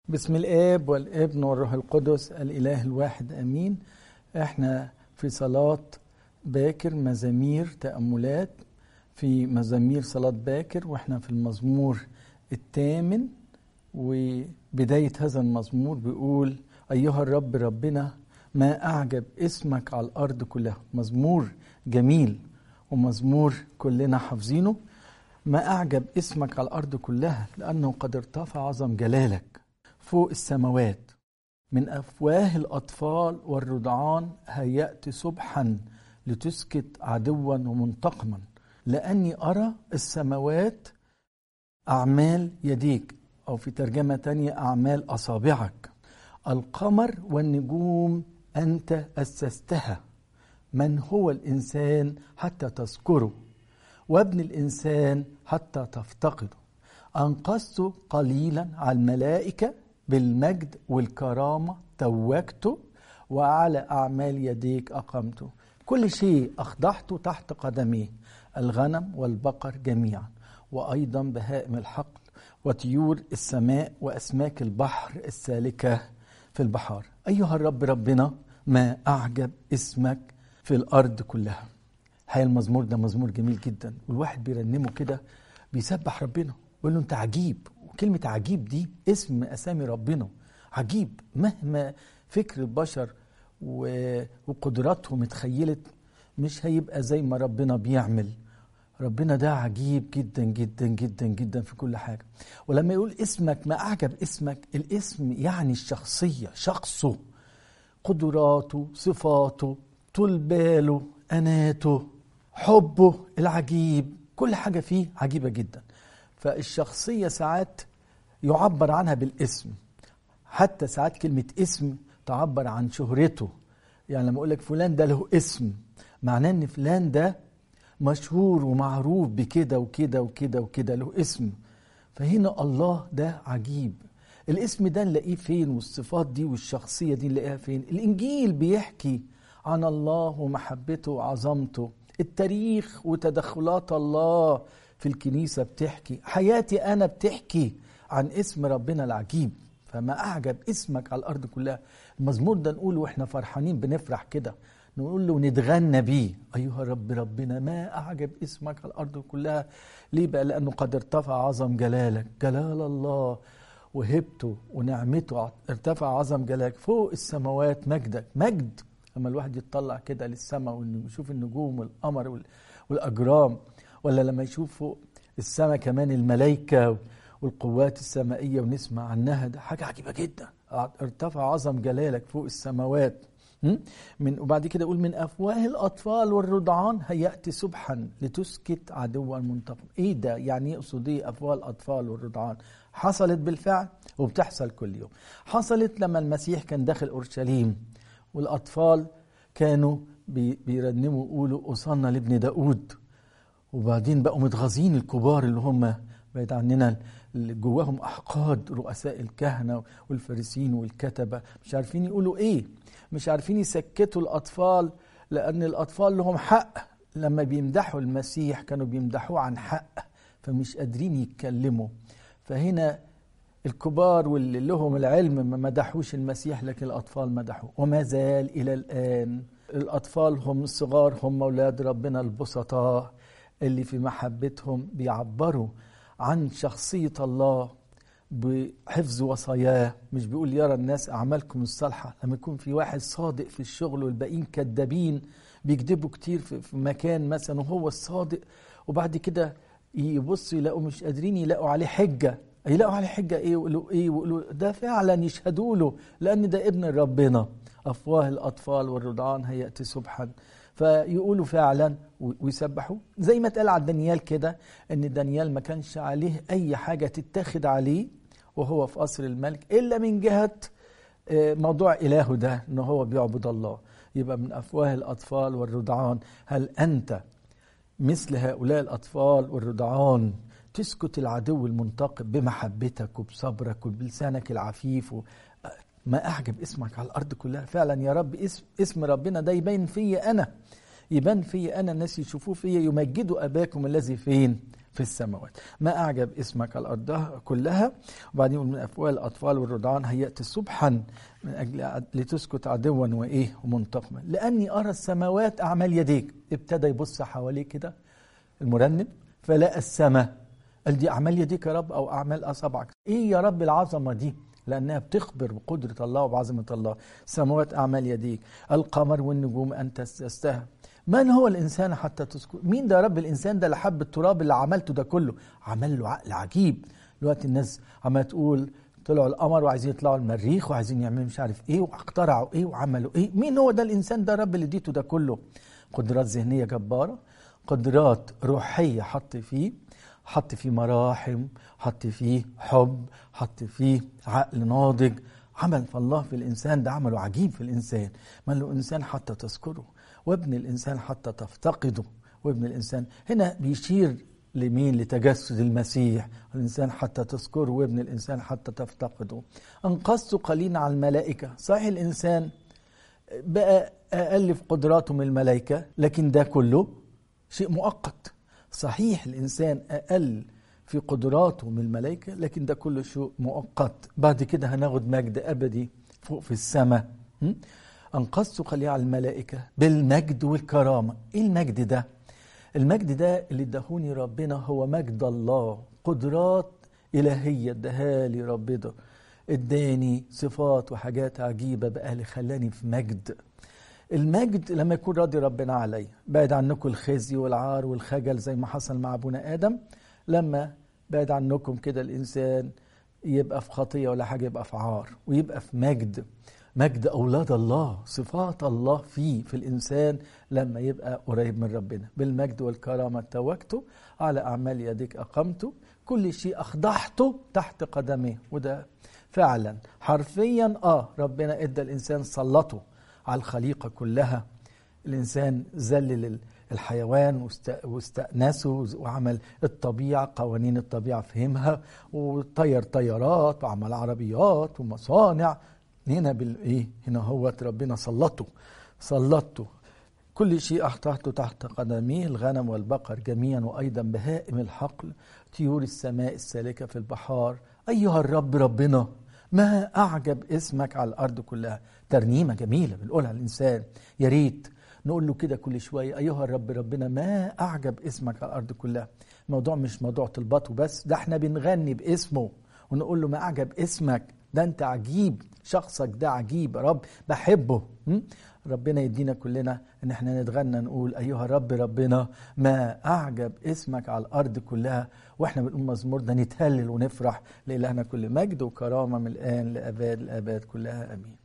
بسم الاب والابن والروح القدس الاله الواحد امين احنا في صلاه باكر مزامير تاملات في مزامير صلاه باكر واحنا في المزمور الثامن وبدايه هذا المزمور بيقول ايها الرب ربنا ما اعجب اسمك على الارض كلها مزمور جميل ومزمور كلنا حافظينه ما اعجب اسمك على الارض كلها لانه قد ارتفع عظم جلالك فوق السماوات من افواه الاطفال والرضعان هيأت سبحا لتسكت عدوا ومنتقما لاني ارى السماوات اعمال يديك او في ترجمه تانية اعمال اصابعك القمر والنجوم انت اسستها من هو الانسان حتى تذكره وابن الانسان حتى تفتقده انقذت قليلا على الملائكه بالمجد والكرامه توجته وعلى اعمال يديك اقمته كل شيء اخضعته تحت قدميه الغنم والبقر جميعا وايضا بهائم الحقل وطيور السماء واسماك البحر السالكه في البحار ايها الرب ربنا ما اعجب اسمك في الارض كلها الحقيقه المزمور ده مزمور جميل جدا والواحد بيرنمه كده بيسبح ربنا يقول له انت عجيب وكلمه عجيب دي اسم اسامي ربنا عجيب مهما فكر البشر وقدراتهم اتخيلت مش هيبقى زي ما ربنا بيعمل ربنا ده عجيب جدا جدا جدا جدا في كل حاجه ولما يقول اسمك ما اعجب اسمك الاسم يعني الشخصيه شخصه قدراته صفاته طول باله اناته حبه العجيب كل حاجه فيه عجيبه جدا فالشخصيه ساعات يعبر عنها بالاسم حتى ساعات كلمه اسم تعبر عن شهرته يعني لما اقول لك فلان ده له اسم معناه ان فلان ده مشهور ومعروف بكده وكده وكده وكده له اسم فهنا الله ده عجيب الاسم ده نلاقيه فين والصفات دي والشخصيه دي نلاقيها فين الانجيل بيحكي عن الله ومحبته وعظمته التاريخ وتدخلات الله في الكنيسة بتحكي حياتي أنا بتحكي عن اسم ربنا العجيب فما أعجب اسمك على الأرض كلها المزمور ده نقول وإحنا فرحانين بنفرح كده نقول له نتغنى بيه أيها رب ربنا ما أعجب اسمك على الأرض كلها ليه بقى لأنه قد ارتفع عظم جلالك جلال الله وهبته ونعمته ارتفع عظم جلالك فوق السماوات مجدك مجد لما الواحد يتطلع كده للسماء ويشوف النجوم والقمر والاجرام ولا لما يشوف فوق السماء كمان الملائكه والقوات السمائيه ونسمع عنها ده حاجه عجيبه جدا ارتفع عظم جلالك فوق السماوات من وبعد كده يقول من افواه الاطفال والرضعان هياتي سبحا لتسكت عدوا منتقم ايه ده يعني يقصد ايه افواه الاطفال والرضعان حصلت بالفعل وبتحصل كل يوم حصلت لما المسيح كان داخل اورشليم والأطفال كانوا بيرنموا يقولوا أوصلنا لابن داود وبعدين بقوا متغاظين الكبار اللي هم بعيد عننا اللي جواهم أحقاد رؤساء الكهنة والفارسين والكتبة مش عارفين يقولوا إيه مش عارفين يسكتوا الأطفال لأن الأطفال لهم حق لما بيمدحوا المسيح كانوا بيمدحوه عن حق فمش قادرين يتكلموا فهنا الكبار واللي لهم العلم ما مدحوش المسيح لكن الأطفال مدحوه وما زال إلى الآن الأطفال هم الصغار هم أولاد ربنا البسطاء اللي في محبتهم بيعبروا عن شخصية الله بحفظ وصاياه مش بيقول يرى الناس أعمالكم الصالحة لما يكون في واحد صادق في الشغل والباقيين كذابين بيكذبوا كتير في مكان مثلا وهو الصادق وبعد كده يبصوا يلاقوا مش قادرين يلاقوا عليه حجة يلاقوا عليه حجة ايه ويقولوا ايه ويقولوا ده فعلا يشهدوا له لان ده ابن ربنا افواه الاطفال والرضعان هياتي سبحا فيقولوا فعلا ويسبحوا زي ما اتقال على دانيال كده ان دانيال ما كانش عليه اي حاجه تتاخد عليه وهو في قصر الملك الا من جهه موضوع الهه ده ان هو بيعبد الله يبقى من افواه الاطفال والرضعان هل انت مثل هؤلاء الاطفال والرضعان تسكت العدو المنتقم بمحبتك وبصبرك وبلسانك العفيف و... ما أعجب اسمك على الأرض كلها فعلا يا رب اسم, اسم ربنا ده يبين فيا أنا يبان فيا أنا الناس يشوفوه فيا يمجدوا أباكم الذي فين في السماوات ما أعجب اسمك على الأرض كلها وبعدين يقول من أفواه الأطفال والرضعان هيأت سبحا من أجل لتسكت عدوا وإيه ومنتقما لأني أرى السماوات أعمال يديك ابتدى يبص حواليه كده المرنم فلقى السماء قال دي أعمال يديك يا رب أو أعمال أصابعك إيه يا رب العظمة دي لأنها بتخبر بقدرة الله وبعظمة الله سماوات أعمال يديك القمر والنجوم أنت تستهى من هو الإنسان حتى تذكر مين ده يا رب الإنسان ده اللي حب التراب اللي عملته ده كله عمل له عقل عجيب دلوقتي الناس عمالة تقول طلعوا القمر وعايزين يطلعوا المريخ وعايزين يعملوا مش عارف ايه واخترعوا ايه وعملوا ايه مين هو ده الانسان ده يا رب اللي اديته ده كله قدرات ذهنيه جباره قدرات روحيه حط فيه حط فيه مراحم حط فيه حب حط فيه عقل ناضج عمل فالله في الانسان ده عمله عجيب في الانسان من له انسان حتى تذكره وابن الانسان حتى تفتقده وابن الانسان هنا بيشير لمين لتجسد المسيح الانسان حتى تذكره وابن الانسان حتى تفتقده انقذت قليلا على الملائكه صحيح الانسان بقى اقل في قدراته من الملائكه لكن ده كله شيء مؤقت صحيح الانسان اقل في قدراته من الملائكه لكن ده كله شيء مؤقت بعد كده هناخد مجد ابدي فوق في السماء انقذت قليلا على الملائكه بالمجد والكرامه ايه المجد ده المجد ده اللي ادهوني ربنا هو مجد الله قدرات إلهية اداها لي ربنا اداني صفات وحاجات عجيبة بقى اللي خلاني في مجد المجد لما يكون راضي ربنا عليا بعد عنكم الخزي والعار والخجل زي ما حصل مع ابونا آدم لما بعد عنكم كده الإنسان يبقى في خطية ولا حاجة يبقى في عار ويبقى في مجد مجد أولاد الله صفات الله فيه في الإنسان لما يبقى قريب من ربنا بالمجد والكرامة توجته على أعمال يديك أقمته كل شيء أخضعته تحت قدميه وده فعلا حرفيا آه ربنا إدى الإنسان سلطه على الخليقة كلها الإنسان ذلل الحيوان واستأنسه وعمل الطبيعة قوانين الطبيعة فهمها وطير طيارات وعمل عربيات ومصانع هنا بالايه هنا هو ربنا سلطه سلطته كل شيء احطحته تحت قدميه الغنم والبقر جميعا وايضا بهائم الحقل طيور السماء السالكه في البحار ايها الرب ربنا ما اعجب اسمك على الارض كلها ترنيمه جميله بنقولها الانسان يا ريت نقول له كده كل شويه ايها الرب ربنا ما اعجب اسمك على الارض كلها الموضوع مش موضوع طلبات وبس ده احنا بنغني باسمه ونقول له ما اعجب اسمك ده انت عجيب شخصك ده عجيب يا رب بحبه ربنا يدينا كلنا ان احنا نتغنى نقول ايها رب ربنا ما اعجب اسمك على الارض كلها واحنا بنقول مزمور ده نتهلل ونفرح لالهنا كل مجد وكرامه من الان لاباد الاباد كلها امين